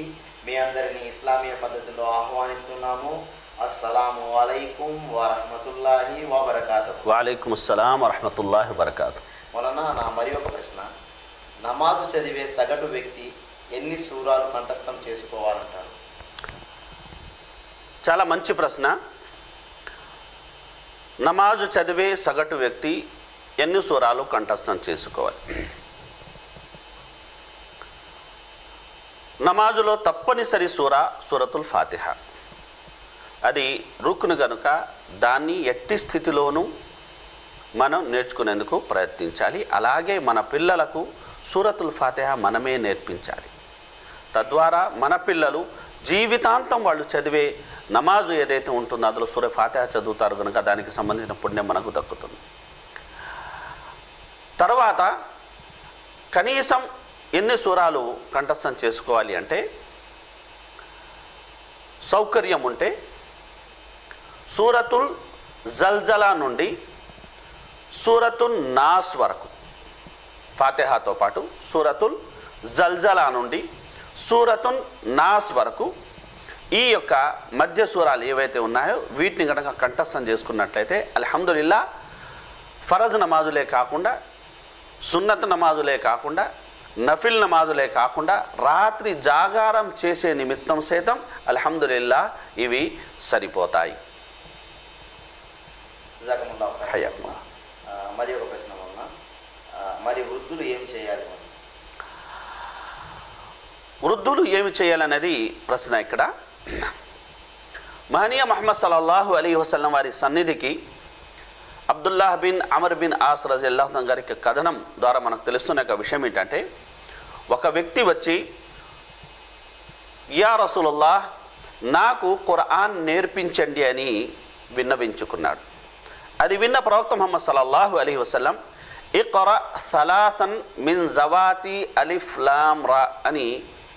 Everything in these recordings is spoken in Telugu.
మీ అందరినీ ఇస్లామీయ పద్ధతిలో ఆహ్వానిస్తున్నాము అస్సలాము అలైకుం వరహమతుల్లాహి వబర్కాతు వాలేకుమ్ అస్సలాం వరహమతుల్లాహి వబర్కాతు మొన్న నా మరి ఒక ప్రశ్న నమాజు చదివే సగటు వ్యక్తి ఎన్ని సూరాలు కంఠస్థం చేసుకోవాలంటారు చాలా మంచి ప్రశ్న నమాజు చదివే సగటు వ్యక్తి ఎన్ని సూరాలు కంఠస్థం చేసుకోవాలి నమాజులో తప్పనిసరి సూర సూరతుల్ ఫాతిహ అది రుక్కును గనుక దాన్ని ఎట్టి స్థితిలోనూ మనం నేర్చుకునేందుకు ప్రయత్నించాలి అలాగే మన పిల్లలకు సూరతుల్ ఫాతిహ మనమే నేర్పించాలి తద్వారా మన పిల్లలు జీవితాంతం వాళ్ళు చదివే నమాజు ఏదైతే ఉంటుందో అందులో సూర్య ఫాతిహ చదువుతారు కనుక దానికి సంబంధించిన పుణ్యం మనకు దక్కుతుంది తర్వాత కనీసం ఎన్ని సూరాలు కంఠస్థం చేసుకోవాలి అంటే సౌకర్యం ఉంటే సూరతుల్ జల్జలా నుండి సూరతుల్ నాస్ వరకు ఫాతిహాతో పాటు సూరతుల్ జల్జలా నుండి సూరతున్ నాస్ వరకు ఈ యొక్క మధ్య సూరాలు ఏవైతే ఉన్నాయో వీటిని కనుక కంఠస్థం చేసుకున్నట్లయితే అల్హమ్దుల్లా ఫరజ్ నమాజులే కాకుండా సున్నత్ నమాజులే కాకుండా నఫిల్ నమాజులే కాకుండా రాత్రి జాగారం చేసే నిమిత్తం సైతం అల్హమ్దుల్లా ఇవి సరిపోతాయి సుజాకముల్లా ఖైర్. హయ్యాకుముల్లా. ఆ, మరి ఒక ప్రశ్న మొన్న ఆ, మరి వృద్ధులు ఏం చేయాలి మరి వృద్ధులు ఏమి చేయాలనేది ప్రశ్న ఇక్కడ మహనీయ మహమ్మద్ సల్లల్లాహు అలీ వసల్లం వారి సన్నిధికి Abdullah bin Amr bin Aas రజల్లాహ్ గారి యొక్క కథనం ద్వారా మనకు తెలుస్తున్న ఒక విషయం ఏంటంటే ఒక వ్యక్తి వచ్చి యా రసూలుల్లాహ్ నాకు ఖురాన్ నేర్పించండి అని విన్నవించుకున్నాడు అది విన్న ప్రవక్త ముహమ్మద్ సల్లల్లాహు అలీ వసల్లం ఇqర సలాసన్ మిన్ జవాతి అలిఫ్ లామ్ రా అని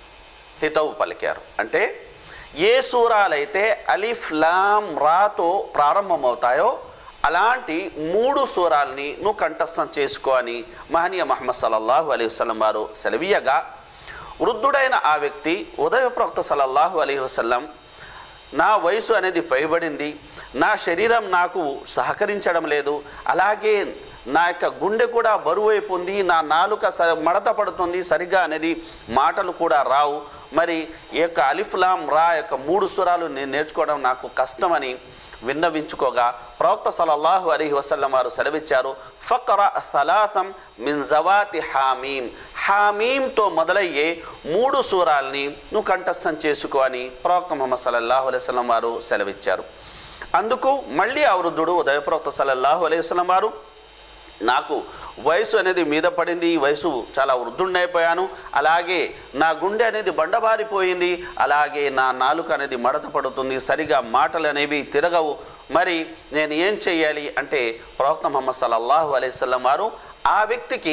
హితవు పలికారు అంటే ఏ సూరాలైతే అలిఫ్ లామ్ రాతో ప్రారంభమవుతాయో అలాంటి మూడు సూరాల్ని నువ్వు కంఠస్థం చేసుకో అని మహనీయ మహమ్మద్ సల్లల్లాహు అలీ వసల్లం వారు సెలవీయగా వృద్ధుడైన ఆ వ్యక్తి ఉదయ ప్రవక్త సల్లల్లాహు అలీ వసల్లం నా వయసు అనేది పైబడింది నా శరీరం నాకు సహకరించడం లేదు అలాగే నా యొక్క గుండె కూడా బరువు అయిపోయింది నా నాలుక స మడత పడుతుంది సరిగా అనేది మాటలు కూడా రావు మరి ఈ యొక్క అలిఫ్లాం రా యొక్క మూడు స్వరాలు నేను నేర్చుకోవడం నాకు కష్టమని విన్నవించుకోగా ప్రవక్త సల్లల్లాహు అలీ వసల్లం వారు సెలవిచ్చారు ఫక్ర సలాసం మిన్ జవాతి హామీం హామీంతో మొదలయ్యే మూడు సూరాల్ని నువ్వు కంఠస్థం చేసుకో అని ప్రవక్త ముహమ్మద్ సల్లల్లాహు అలైహి వసల్లం వారు సెలవిచ్చారు అందుకు మళ్ళీ ఆ వృద్ధుడు ఉదయ ప్రవక్త సల్లల్లాహు అలైహి వసల్లం వారు నాకు వయసు అనేది మీద పడింది ఈ వయసు చాలా వృద్ధుండైపోయాను అలాగే నా గుండె అనేది బండబారిపోయింది అలాగే నా నాలుక అనేది మడత పడుతుంది సరిగా మాటలు అనేవి తిరగవు మరి నేను ఏం చెయ్యాలి అంటే ప్రవక్త ముహమ్మద్ సల్లల్లాహు అలైవల్లం వారు ఆ వ్యక్తికి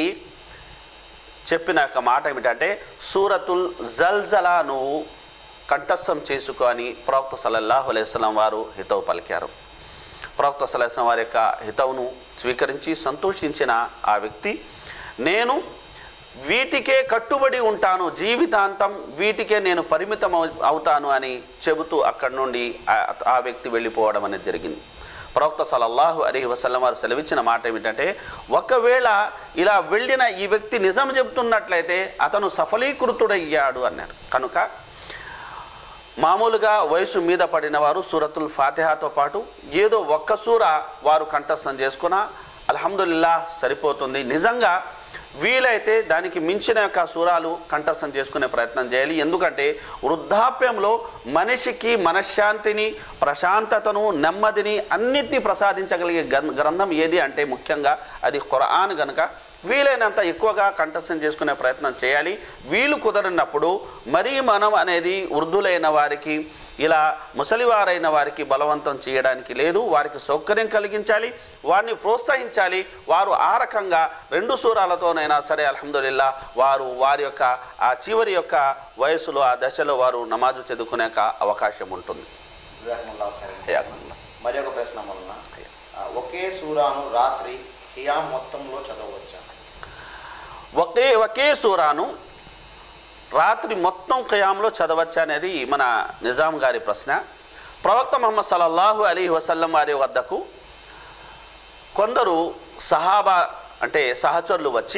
చెప్పిన యొక్క మాట ఏమిటంటే సూరతుల్ జల్జలా నువ్వు కంఠస్థం చేసుకో అని ప్రవక్త సల్లల్లాహు అలైవల్లం వారు హితవు పలికారు ప్రవక్త సలహం వారి యొక్క హితవును స్వీకరించి సంతోషించిన ఆ వ్యక్తి నేను వీటికే కట్టుబడి ఉంటాను జీవితాంతం వీటికే నేను పరిమితం అవు- అవుతాను అని చెబుతూ అక్కడి నుండి ఆ- ఆ వ్యక్తి వెళ్ళిపోవడం అనేది జరిగింది ప్రవక్త సలల్లాహు అలీ వసల్లం వారు సెలవిచ్చిన మాట ఏమిటంటే ఒకవేళ ఇలా వెళ్ళిన ఈ వ్యక్తి నిజం చెబుతున్నట్లయితే అతను సఫలీకృతుడయ్యాడు అన్నారు కనుక మామూలుగా వయసు మీద పడిన వారు సూరతుల్ ఫాతిహాతో పాటు ఏదో ఒక్క సూర వారు కంఠస్థం చేసుకున్న అల్హమ్దుల్లా సరిపోతుంది నిజంగా వీలైతే దానికి మించిన యొక్క సూరాలు కంఠస్థం చేసుకునే ప్రయత్నం చేయాలి ఎందుకంటే వృద్ధాప్యంలో మనిషికి మనశ్శాంతిని ప్రశాంతతను నెమ్మదిని అన్నిటినీ ప్రసాదించగలిగే గ్రం- గ్రంథం ఏది అంటే ముఖ్యంగా అది ఖురాన్ గనుక వీలైనంత ఎక్కువగా కంఠస్థం చేసుకునే ప్రయత్నం చేయాలి వీలు కుదరినప్పుడు మరీ మనం అనేది వృద్ధులైన వారికి ఇలా ముసలివారైన వారికి బలవంతం చేయడానికి లేదు వారికి సౌకర్యం కలిగించాలి వారిని ప్రోత్సహించాలి వారు ఆ రకంగా రెండు సూరాలతోనైనా సరే అల్హమ్దుల్లా వారు వారి యొక్క ఆ చివరి యొక్క వయసులో ఆ దశలో వారు నమాజు చదువుకునే యొక్క అవకాశం ఉంటుంది జజాకముల్లాహు ఖైరన్. హయాకుల్లా. మరి ఒక ప్రశ్న మొన్న ఆ, ఒకే సూరాను రాత్రి ఖియాం మొత్తంలో చదవచ్చా ఒకే ఒకే సూరాను రాత్రి మొత్తం ఖయాంలో చదవచ్చా అనేది మన నిజాం గారి ప్రశ్న ప్రవక్త ముహమ్మద్ సల్లల్లాహు అలీ వసల్లం వారి వద్దకు కొందరు సహాబా అంటే సహచరులు వచ్చి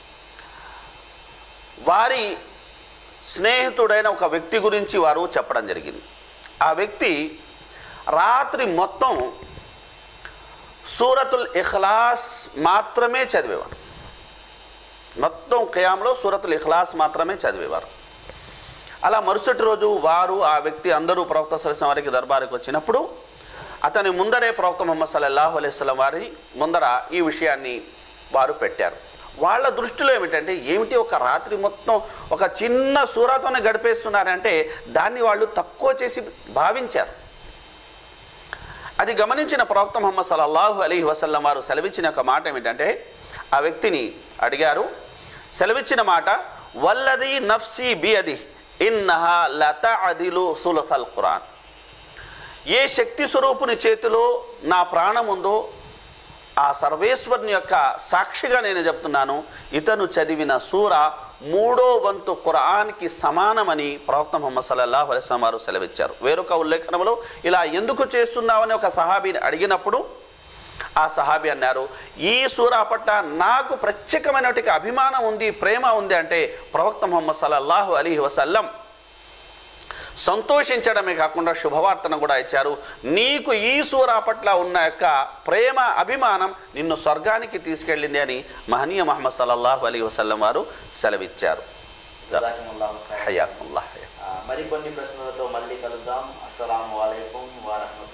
వారి స్నేహితుడైన ఒక వ్యక్తి గురించి వారు చెప్పడం జరిగింది ఆ వ్యక్తి రాత్రి మొత్తం సూరతుల్ ఇఖ్లాస్ మాత్రమే చదివేవారు మొత్తం ఖయాంలో సూరతుల్ ఇఖ్లాస్ మాత్రమే చదివేవారు అలా మరుసటి రోజు వారు ఆ వ్యక్తి అందరూ ప్రవక్త సరసం వారికి దర్బారుకి వచ్చినప్పుడు అతని ముందరే ప్రవక్త ముహమ్మద్ సల్లల్లాహు అలైస్లం వారి ముందర ఈ విషయాన్ని వారు పెట్టారు వాళ్ళ దృష్టిలో ఏమిటంటే ఏమిటి ఒక రాత్రి మొత్తం ఒక చిన్న సూరాతోనే గడిపేస్తున్నారంటే దాన్ని వాళ్ళు తక్కువ చేసి భావించారు అది గమనించిన ప్రవక్త ముహమ్మద్ సల్లల్లాహు అలీ వసల్లం వారు సెలవిచ్చిన ఒక మాట ఏమిటంటే ఆ వ్యక్తిని అడిగారు సెలవిచ్చిన మాట వల్లది నఫ్సి బియది ఇన్నహా లత అదిలు సులసల్ ఖురాన్ ఏ శక్తి స్వరూపుని చేతిలో నా ప్రాణం ఉందో ఆ సర్వేశ్వరుని యొక్క సాక్షిగా నేను చెప్తున్నాను ఇతను చదివిన సూర మూడో వంతు ఖురాన్కి సమానమని ప్రవక్త ముహమ్మద్ సల్లల్లాహు అలైస్లం వారు సెలవిచ్చారు వేరొక ఉల్లేఖనంలో ఇలా ఎందుకు చేస్తున్నావని ఒక సహాబీని అడిగినప్పుడు ఆ సహాబీ అన్నారు ఈ సూరా పట్ల నాకు ప్రత్యేకమైనటువంటి అభిమానం ఉంది ప్రేమ ఉంది అంటే ప్రవక్త ముహమ్మద్ సల్లల్లాహు అలీ వసల్లం సంతోషించడమే కాకుండా శుభవార్తను కూడా ఇచ్చారు నీకు ఈ సూరా పట్ల ఉన్న యొక్క ప్రేమ అభిమానం నిన్ను స్వర్గానికి తీసుకెళ్ళింది అని మహనీయ మహమ్మద్ సల్లల్లాహు అలీ వసల్లం వారు సెలవిచ్చారు జజాకుముల్లాహు ఖైర్. హయాకుల్లాహ్ ఆ, మరికొన్ని ప్రశ్నలతో మళ్ళీ కలుద్దాం అస్సలం వాలేకుం వరహమతుల్లాహి